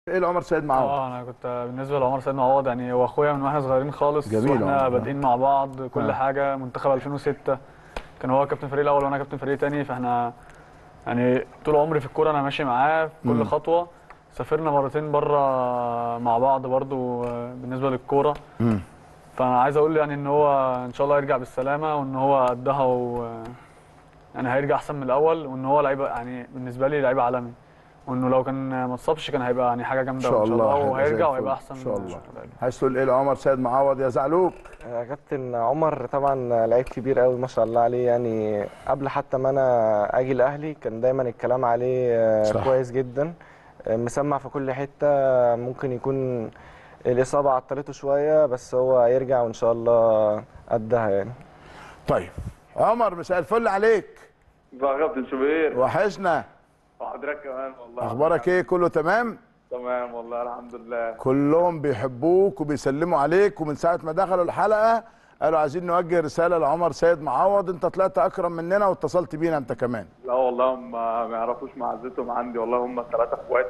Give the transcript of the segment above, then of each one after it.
ايه لعمر سيد معاهم اه انا كنت بالنسبه لعمر سيد معوض يعني هو اخويا من واحنا صغيرين خالص جميل واحنا عمر. بادئين مع بعض كل آه. حاجه منتخب 2006 كان هو كابتن فريق الاول وانا كابتن فريق تاني فاحنا يعني طول عمري في الكوره انا ماشي معاه في مم. كل خطوه سافرنا مرتين بره مع بعض برضو آه، بالنسبه للكوره مم. فانا عايز اقول يعني ان هو ان شاء الله يرجع بالسلامه وان هو قدها و يعني هيرجع احسن من الاول وان هو لعيب يعني بالنسبه لي لعيب عالمي وانه لو كان ما اتصابش كان هيبقى يعني حاجه ان جامده شاء وان شاء الله الله هيبقى زي وهيرجع الفل. وهيبقى احسن ان شاء من الله الأول. عايز تقول ايه لعمر سيد معوض يا زعلوك يا كابتن عمر طبعا لعيب كبير قوي ما شاء الله عليه يعني قبل حتى ما انا اجي الاهلي كان دايما الكلام عليه آه، صح. كويس جدا آه، مسمع في كل حته ممكن يكون الاصابه عطلته شويه بس هو يرجع وان شاء الله قدها يعني طيب عمر مساء الفل عليك بقى كابتن شوبير وحشنا وحضرتك كمان والله اخبارك ايه كله تمام تمام والله الحمد لله كلهم بيحبوك وبيسلموا عليك ومن ساعه ما دخلوا الحلقه قالوا عايزين نوجه رساله لعمر سيد معوض انت طلعت اكرم مننا واتصلت بينا انت كمان لا والله هم ما يعرفوش معزتهم عندي والله هم ثلاثة اخوات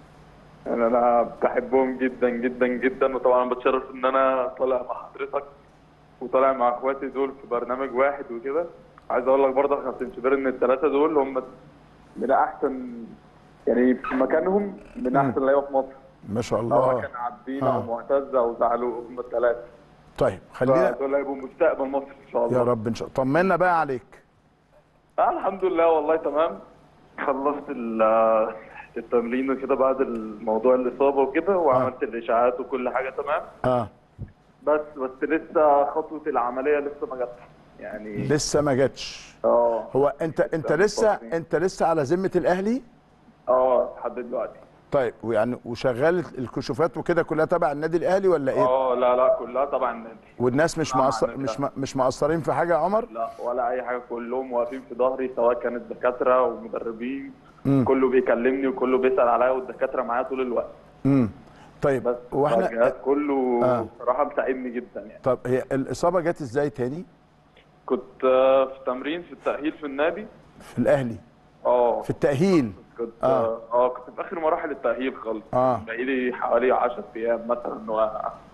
يعني انا بحبهم جدا جدا جدا وطبعا أنا بتشرف ان انا طالع مع حضرتك وطالع مع اخواتي دول في برنامج واحد وكده عايز اقول لك برضه يا كابتن شوبير ان الثلاثة دول هم من احسن يعني في مكانهم من احسن لعيبه في مصر ما شاء سواء الله كان عابدين آه. او معتز او زعلوق هم الثلاثة طيب خلينا دول هيبقوا مستقبل مصر ان شاء الله يا رب ان شاء الله طمنا بقى عليك آه الحمد لله والله تمام خلصت ال- التمرين وكده بعد الموضوع الاصابه وكده وعملت الاشاعات وكل حاجه تمام اه بس بس لسه خطوه العمليه لسه ما جاتش يعني لسه ما جاتش اه هو انت انت لسه انت لسه على ذمه الاهلي اه لحد دلوقتي طيب ويعني وشغال الكشوفات وكده كلها تبع النادي الاهلي ولا ايه اه لا لا كلها طبعا النادي والناس مش آه، مقصر عندك مش حق. م- مش مقصرين في حاجه يا عمر لا ولا اي حاجه كلهم واقفين في ظهري سواء كانت دكاتره ومدربين مم. كله بيكلمني وكله بيسال عليا والدكاتره معايا طول الوقت امم طيب بس واحنا الجهاز كله آه. بصراحه مساعدني جدا يعني طب هي الاصابه جت ازاي تاني كنت آه، في تمرين في التأهيل في النادي في الاهلي اه في التاهيل كنت آه. اه, آه كنت في اخر مراحل التأهيل خالص آه. بقالي حوالي 10 ايام مثلا و...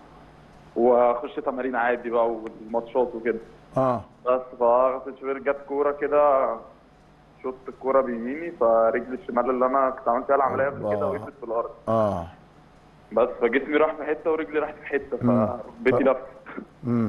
واخش تمارين عادي بقى والماتشات وكده اه بس فغسل شوبير جت كوره كده شوت الكوره بيميني فرجلي الشمال اللي انا كنت عملت فيها العمليه قبل كده الله. وقفت في الارض اه بس فجسمي راح في حته ورجلي راحت في حته مم. فركبتي ف- لفت امم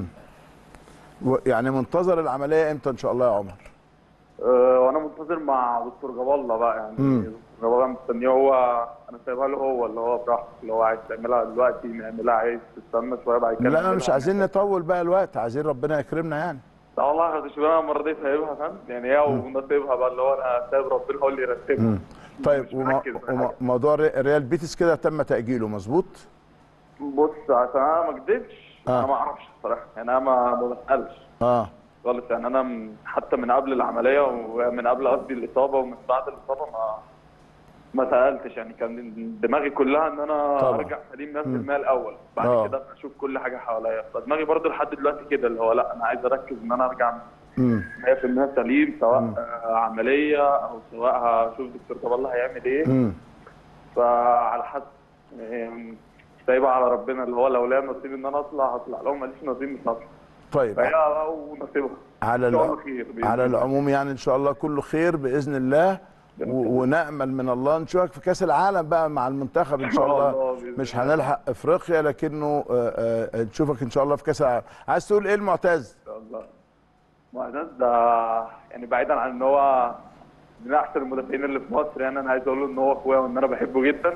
يعني منتظر العمليه امتى ان شاء الله يا عمر أه وانا منتظر مع دكتور جاب الله بقى يعني مم. دكتور جاب الله مستنيه هو انا سايبها له هو اللي هو براحته اللي هو عايز تعملها دلوقتي نعملها عايز تستنى شويه بعد كده لا نعملها. مش عايزين نطول بقى الوقت عايزين ربنا يكرمنا يعني لا والله يا شباب انا المره دي سايبها فاهم يعني هي ونسيبها بقى اللي هو انا سايب ربنا هو اللي يرتبها مم. طيب مش وما مركز في وما حاجة. موضوع ري- ريال بيتس كده تم تاجيله مظبوط بص عشان انا ما اكدبش آه. انا ما اعرفش الصراحه يعني انا ما ما بسالش اه خالص يعني انا من- حتى من قبل العمليه ومن قبل قصدي الاصابه ومن بعد الاصابه ما ما سالتش يعني كان دماغي كلها ان انا طبعا. ارجع سليم 100% مم. الاول بعد آه. كده اشوف كل حاجه حواليا فدماغي برضو لحد دلوقتي كده اللي هو لا انا عايز اركز ان انا ارجع امم 100% سليم سواء آه، عمليه او سواء هشوف دكتور طب الله هيعمل ايه امم فعلى حسب يعني سايبها على ربنا اللي هو لو ليا نصيب ان انا اطلع هطلع لو ماليش نصيب مش هطلع طيب فهي ونصيبها على ان شاء الع- الله خير بإذن على الله. العموم يعني ان شاء الله كله خير باذن الله و- ونامل من الله نشوفك في كاس العالم بقى مع المنتخب ان شاء إن شاء الله الله بإذن مش الله. هنلحق افريقيا لكنه آه، آه، نشوفك ان شاء الله في كاس العالم عايز تقول ايه المعتز ان شاء الله معتز ده يعني بعيدا عن ان هو من احسن المدافعين اللي في مصر يعني انا عايز اقول له ان هو اخويا وان انا بحبه جدا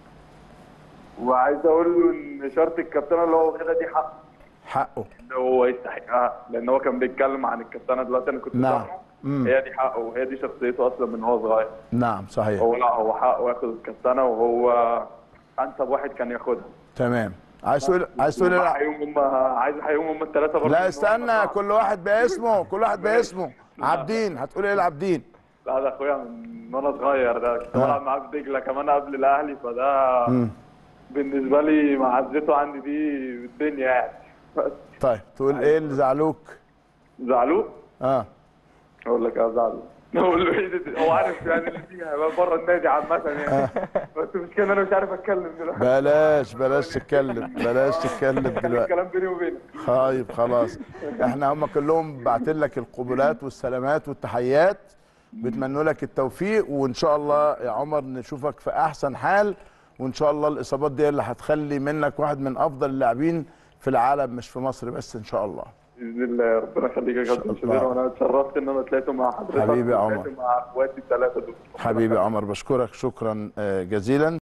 وعايز اقول له ان شرط الكابتنه اللي هو واخدها دي حق حقه ان هو يستحقها لان هو كان بيتكلم عن الكابتنه دلوقتي انا كنت نعم. سامعه. مم. هي دي حقه وهي دي شخصيته اصلا من هو صغير نعم صحيح هو لا هو حقه ياخد الكابتنه وهو انسب واحد كان ياخدها تمام عايز تقول عايز تقول إيه؟ احييهم هم عايز احييهم هم الثلاثه برضه لا استنى كل واحد باسمه كل واحد باسمه لا. عابدين هتقول ايه لعابدين لا ده اخويا من وانا صغير ده كنت آه. بلعب معاه في دجله كمان قبل الاهلي فده مم. بالنسبه لي معزته عندي دي بالدنيا يعني بس طيب تقول ايه اللي زعلوك زعلوه اه اقول لك اه زعلوه اقول له ايه ده هو عارف يعني اللي فيها بقى بره النادي عامه يعني بس المشكله ان انا مش عارف اتكلم دلوقتي بلاش بلاش تتكلم بلاش تتكلم خلي دلوقتي الكلام بيني وبينك طيب خلاص احنا هم كلهم باعتين لك القبلات والسلامات والتحيات بتمنوا لك التوفيق وان شاء الله يا عمر نشوفك في احسن حال وان شاء الله الاصابات دي اللي هتخلي منك واحد من افضل اللاعبين في العالم مش في مصر بس ان شاء الله باذن الله ربنا يخليك يا كابتن الله. شوبير وانا اتشرفت ان انا طلعت مع حضرتك حبيبي يا عمر. وطلعت مع اخواتي الثلاثه دول حبيبي يا عمر بشكرك شكرا آه، جزيلا